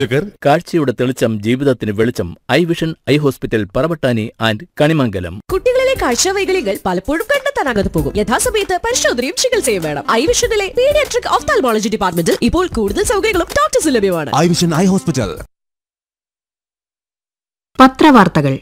ജഗർ കാഴ്ചയുടെ തെളിച്ചം ജീവിതത്തിന് വെളിച്ചം eye vision eye hospital Paravattani and Kanimangalam കുട്ടികളിലെ കാഴ്ചവൈകല്യങ്ങൾ പലപ്പോഴും കണ്ടെത്താനാകാതെ പോകും യഥാസമയത്ത് പരിശോധനയും ചികിത്സയും വേണം ഐ വിഷനിലെ പീഡിയാട്രിക് ഓഫ്താൽമോളജി ഡിപ്പാർട്ട്മെന്റിൽ ഇപ്പോൾ കൂടുതൽ സൗകര്യങ്ങളും ഡോക്ടേഴ്സ് ലഭ്യമാണ് ഐ വിഷൻ ഐ ഹോസ്പിറ്റൽ പത്രവാർത്തകൾ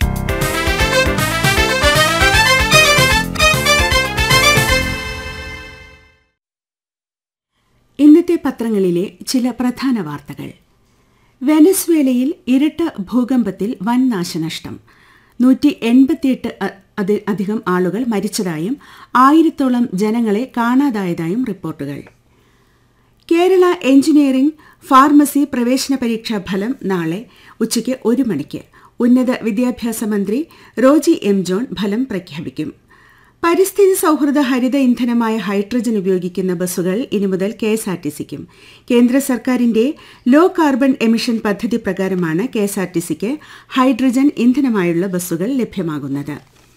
ഇന്നത്തെ പത്രങ്ങളിലെ ചില പ്രധാന വാർത്തകൾ വെനസ്വേലയിൽ ഇരട്ട ഭൂകമ്പത്തിൽ വൻ നാശനഷ്ടം നൂറ്റി എൺപത്തിയെട്ട് അതി- അധികം ആളുകൾ മരിച്ചതായും ആയിരത്തോളം ജനങ്ങളെ കാണാതായതായും റിപ്പോർട്ടുകൾ കേരള എഞ്ചിനീയറിംഗ് ഫാർമസി പ്രവേശന പരീക്ഷാ ഫലം നാളെ ഉച്ചയ്ക്ക് ഒരു മണിക്ക് ഉന്നത വിദ്യാഭ്യാസ മന്ത്രി റോജി എം ജോൺ ഫലം പ്രഖ്യാപിക്കും പരിസ്ഥിതി സൗഹൃദ ഹരിത ഇന്ധനമായ ഹൈഡ്രജൻ ഉപയോഗിക്കുന്ന ബസ്സുകൾ ഇനി മുതൽ കെ എസ് ആർ ടി സിക്കും കേന്ദ്ര സർക്കാരിന്റെ ലോ കാർബൺ എമിഷൻ പദ്ധതി പ്രകാരമാണ് കെ എസ് ആർ ടി സിക്ക് ഹൈഡ്രജൻ ഇന്ധനമായുള്ള ബസ്സുകൾ ലഭ്യമാകുന്നത്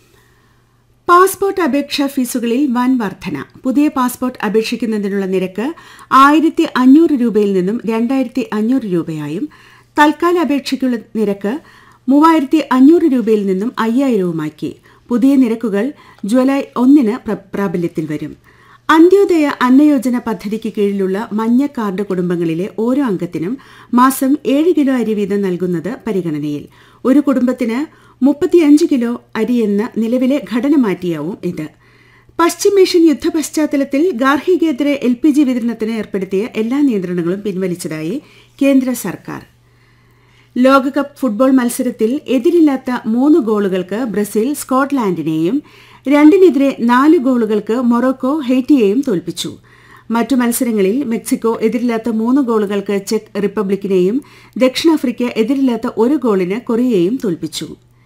പാസ്പോർട്ട് അപേക്ഷാ ഫീസുകളിൽ വൻ വർധന പുതിയ പാസ്പോർട്ട് അപേക്ഷിക്കുന്നതിനുള്ള നിരക്ക് ആയിരത്തി അഞ്ഞൂറ് രൂപയിൽ നിന്നും രണ്ടായിരത്തി അഞ്ഞൂറ് രൂപയായും തൽക്കാല അപേക്ഷയ്ക്കുള്ള നിരക്ക് മൂവായിരത്തി അഞ്ഞൂറ് രൂപയിൽ നിന്നും അയ്യായിരവുമാക്കി പുതിയ നിരക്കുകൾ ജൂലൈ ഒന്നിന് പ്ര- പ്രാബല്യത്തിൽ വരും അന്ത്യോദയ അന്നയോജന പദ്ധതിക്ക് കീഴിലുള്ള മഞ്ഞ കാർഡ് കുടുംബങ്ങളിലെ ഓരോ അംഗത്തിനും മാസം ഏഴ് കിലോ അരി വീതം നൽകുന്നത് പരിഗണനയിൽ ഒരു കുടുംബത്തിന് മുപ്പത്തിയഞ്ച് കിലോ അരി എന്ന നിലവിലെ ഘടന മാറ്റിയാവും ഇത് പശ്ചിമേഷ്യൻ യുദ്ധ പശ്ചാത്തലത്തിൽ ഗാർഹികേതര എൽ പി ജി വിതരണത്തിന് ഏർപ്പെടുത്തിയ എല്ലാ നിയന്ത്രണങ്ങളും പിൻവലിച്ചതായി കേന്ദ്ര സർക്കാർ ലോകകപ്പ് ഫുട്ബോൾ മത്സരത്തിൽ എതിരില്ലാത്ത മൂന്ന് ഗോളുകൾക്ക് ബ്രസീൽ സ്കോട്ട്ലാൻഡിനെയും രണ്ടിനെതിരെ നാല് ഗോളുകൾക്ക് മൊറോക്കോ ഹെയ്റ്റിയെയും തോൽപ്പിച്ചു മറ്റു മത്സരങ്ങളിൽ മെക്സിക്കോ എതിരില്ലാത്ത മൂന്ന് ഗോളുകൾക്ക് ചെക്ക് റിപ്പബ്ലിക്കിനെയും ദക്ഷിണാഫ്രിക്ക എതിരില്ലാത്ത ഒരു ഗോളിന് കൊറിയയെയും തോൽപ്പിച്ചു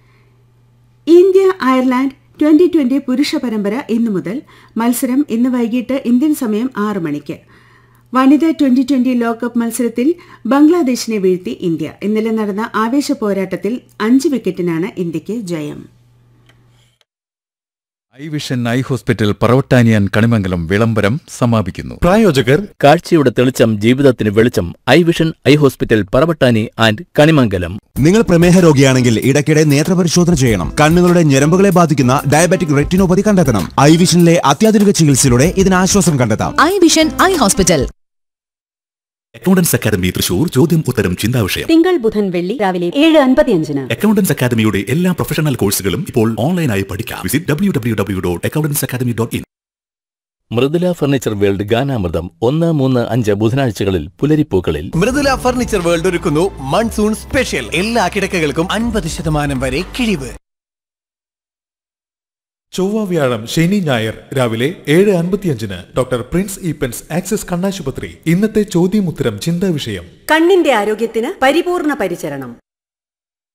ഇന്ത്യ അയർലാൻഡ് ട്വന്റി ട്വന്റി പുരുഷ പരമ്പര ഇന്നു മുതൽ മത്സരം ഇന്ന് വൈകിട്ട് ഇന്ത്യൻ സമയം ആറ് മണിക്ക് വനിതാ ട്വന്റി ട്വന്റി ലോകകപ്പ് മത്സരത്തിൽ ബംഗ്ലാദേശിനെ വീഴ്ത്തി ഇന്ത്യ ഇന്നലെ നടന്ന ആവേശ പോരാട്ടത്തിൽ അഞ്ച് വിക്കറ്റിനാണ് ഇന്ത്യയ്ക്ക് ജയം ഐ വിഷൻ ഐ ഹോസ്പിറ്റൽ പറവട്ടാനിയാൻ കണിമംഗലം വിളംബരം സമാപിക്കുന്നു പ്രായോജകർ കാഴ്ചയുടെ തെളിച്ചം ജീവിതത്തിന് വെളിച്ചം eye vision eye hospital Paravattani and Kanimangalam നിങ്ങൾ പ്രമേഹ രോഗിയാണെങ്കിൽ ഇടയ്ക്കിടെ നേത്രപരിശോധന ചെയ്യണം കണ്ണുകളുടെ ഞരമ്പുകളെ ബാധിക്കുന്ന ഡയബറ്റിക് റെറ്റിനോപ്പതി കണ്ടെത്തണം ഐ വിഷനിലെ അത്യാധുനിക ചികിത്സയിലൂടെ ഇതിന് ആശ്വാസം കണ്ടെത്താം eye vision eye hospital accountants academy Thrissur ചോദ്യം ഉത്തരം ചിന്താവിഷയം തിങ്കൾ ബുധൻ വെള്ളി രാവിലെ ഏഴ് അൻപത്തിയഞ്ചിന് അക്കൗണ്ടൻസ് അക്കാദമിയുടെ എല്ലാ പ്രൊഫഷണൽ കോഴ്സുകളും ഇപ്പോൾ ഓൺലൈനായി പഠിക്കാം visit W W W dot accountants academy dot in Mridula furniture world ഗാനാമൃതം ഒന്ന് മൂന്ന് അഞ്ച് ബുധനാഴ്ചകളിൽ പുലരിപ്പൂക്കളിൽ മൃദുല ഫർണിച്ചർ വേൾഡ് ഒരുക്കുന്നു മൺസൂൺ സ്പെഷ്യൽ എല്ലാ കിടക്കകൾക്കും അൻപത് ശതമാനം വരെ കിഴിവ് ചൊവ്വ വ്യാഴം ശനി ഞായർ രാവിലെ ഏഴ് അൻപത്തിയഞ്ചിന് ഡോക്ടർ പ്രിൻസ് ഈപ്പൻസ് ആക്സിസ് കണ്ണാശുപത്രി ഇന്നത്തെ ചോദ്യമുത്തരം ചിന്താ വിഷയം കണ്ണിന്റെ ആരോഗ്യത്തിന് പരിപൂർണ പരിചരണം